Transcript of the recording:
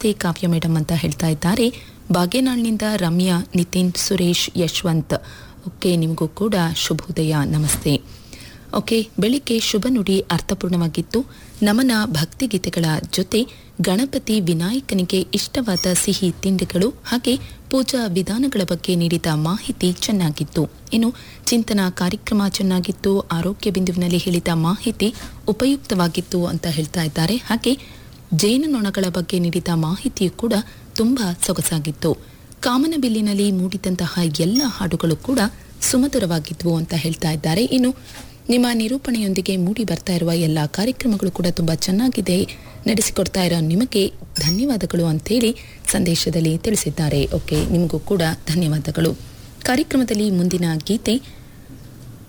ನಮಸ್ತೆ ಕಾವ್ಯ ಮೇಡಮ್ ಅಂತ ಹೇಳ್ತಾ ಇದ್ದಾರೆ ಬಾಗೇನಾಳ್ನಿಂದ ರಮ್ಯಾ ನಿತಿನ್ ಸುರೇಶ್ ಯಶವಂತ್ ಓಕೆ ನಿಮಗೂ ಕೂಡ ಶುಭೋದಯ ನಮಸ್ತೆ ಓಕೆ ಬೆಳಿಗ್ಗೆ ಶುಭ ನುಡಿ ಅರ್ಥಪೂರ್ಣವಾಗಿತ್ತು ನಮನ ಭಕ್ತಿಗೀತೆಗಳ ಜೊತೆ ಗಣಪತಿ ವಿನಾಯಕನಿಗೆ ಇಷ್ಟವಾದ ಸಿಹಿ ತಿಂಡಿಗಳು ಹಾಗೆ ಪೂಜಾ ವಿಧಾನಗಳ ಬಗ್ಗೆ ನೀಡಿದ ಮಾಹಿತಿ ಚೆನ್ನಾಗಿತ್ತು ಇನ್ನು ಚಿಂತನಾ ಕಾರ್ಯಕ್ರಮ ಚೆನ್ನಾಗಿತ್ತು ಆರೋಗ್ಯ ಬಿಂದುವಿನಲ್ಲಿ ಹೇಳಿದ ಮಾಹಿತಿ ಉಪಯುಕ್ತವಾಗಿತ್ತು ಅಂತ ಹೇಳ್ತಾ ಇದ್ದಾರೆ ಹಾಗೆ ಜೇನುನೊಣಗಳ ಬಗ್ಗೆ ನೀಡಿದ ಮಾಹಿತಿಯು ಕೂಡ ತುಂಬಾ ಸೊಗಸಾಗಿತ್ತು ಕಾಮನಬಿಲ್ಲಿನಲ್ಲಿ ಮೂಡಿದಂತಹ ಎಲ್ಲ ಹಾಡುಗಳು ಕೂಡ ಸುಮಧುರವಾಗಿದ್ವು ಅಂತ ಹೇಳ್ತಾ ಇದ್ದಾರೆ ಇನ್ನು ನಿಮ್ಮ ನಿರೂಪಣೆಯೊಂದಿಗೆ ಮೂಡಿ ಬರ್ತಾ ಇರುವ ಎಲ್ಲ ಕಾರ್ಯಕ್ರಮಗಳು ಕೂಡ ತುಂಬಾ ಚೆನ್ನಾಗಿದೆ ನಡೆಸಿಕೊಡ್ತಾ ಇರೋ ನಿಮಗೆ ಧನ್ಯವಾದಗಳು ಅಂತೇಳಿ ಸಂದೇಶದಲ್ಲಿ ತಿಳಿಸಿದ್ದಾರೆ ಓಕೆ ನಿಮಗೂ ಕೂಡ ಧನ್ಯವಾದಗಳು ಕಾರ್ಯಕ್ರಮದಲ್ಲಿ ಮುಂದಿನ ಗೀತೆ